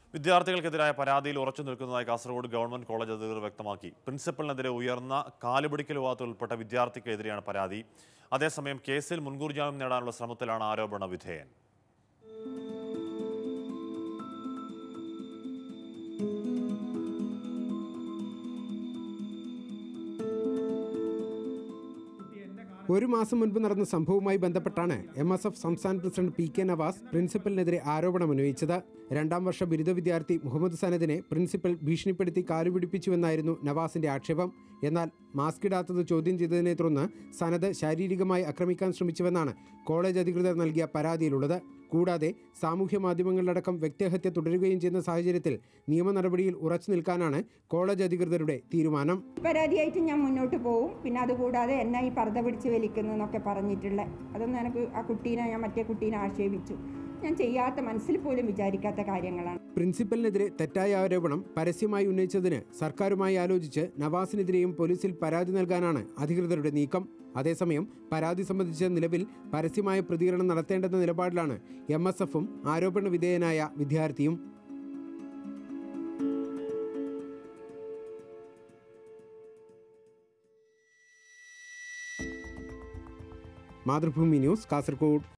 വിദ്യാർത്ഥികൾക്കെതിരായ പരാതിയിൽ ഉറച്ചു നിൽക്കുന്നതായി കാസർഗോഡ് ഗവൺമെന്റ് കോളേജ് അധികൃതർ വ്യക്തമാക്കി പ്രിൻസിപ്പലിനെതിരെ ഉയർന്ന കാലുപിടിക്കൽ വിവാദത്തിൽ ഉൾപ്പെട്ട വിദ്യാർത്ഥിക്കെതിരെയാണ് പരാതി അതേസമയം കേസിൽ മുൻകൂർ ജാമ്യം നേടാനുള്ള ശ്രമത്തിലാണ് ആരോപണ വിധേയൻ ഒരു മാസം മുൻപ് നടന്ന സംഭവവുമായി ബന്ധപ്പെട്ടാണ് എം എസ് എഫ് സംസ്ഥാന പ്രസിഡന്റ് പി കെ നവാസ് പ്രിൻസിപ്പലിനെതിരെ ആരോപണമുന്നയിച്ചത് രണ്ടാം വർഷ ബിരുദ വിദ്യാർത്ഥി മുഹമ്മദ് സനദിനെ പ്രിൻസിപ്പൽ ഭീഷണിപ്പെടുത്തി കാലുപിടിപ്പിച്ചുവെന്നായിരുന്നു നവാസിന്റെ ആക്ഷേപം എന്നാൽ മാസ്ക് ഇടാത്തത് ചോദ്യം ചെയ്തതിനെ തുടർന്ന് സനദ് ശാരീരികമായി ആക്രമിക്കാൻ ശ്രമിച്ചുവെന്നാണ് കോളേജ് അധികൃതർ നൽകിയ പരാതിയിലുള്ളത് കൂടാതെ സാമൂഹ്യ മാധ്യമങ്ങളിലടക്കം വ്യക്തിഹത്യ തുടരുകയും ചെയ്യുന്ന സാഹചര്യത്തിൽ നിയമ നടപടിയിൽ ഉറച്ചു നിൽക്കാനാണ് കോളേജ് അധികൃതരുടെ തീരുമാനം പരാതിയായിട്ട് ഞാൻ മുന്നോട്ട് പോവും പിന്നെ അതുകൂടാതെ എന്നെ ഈ പർദ്ദ പിടിച്ച് വലിക്കുന്നു എന്നൊക്കെ പറഞ്ഞിട്ടുള്ള അതൊന്നും എനിക്ക് ആ കുട്ടീനെ ഞാൻ മറ്റേ കുട്ടീനെ ആക്ഷേപിച്ചു ഞാൻ ചെയ്യാത്ത മനസ്സിൽ പോലും വിചാരിക്കാത്ത കാര്യങ്ങളാണ് പ്രിൻസിപ്പലിനെതിരെ തെറ്റായ ആരോപണം പരസ്യമായി ഉന്നയിച്ചതിന് സർക്കാരുമായി ആലോചിച്ച് നവാസിനെതിരെയും പോലീസിൽ പരാതി നൽകാനാണ് അധികൃതരുടെ നീക്കം അതേസമയം പരാതി സംബന്ധിച്ച നിലവിൽ പരസ്യമായ പ്രതികരണം നടത്തേണ്ടെന്ന നിലപാടിലാണ് എം എസ് എഫും ആരോപണ വിധേയനായ വിദ്യാർത്ഥിയും മാതൃഭൂമി ന്യൂസ് കാസർഗോഡ്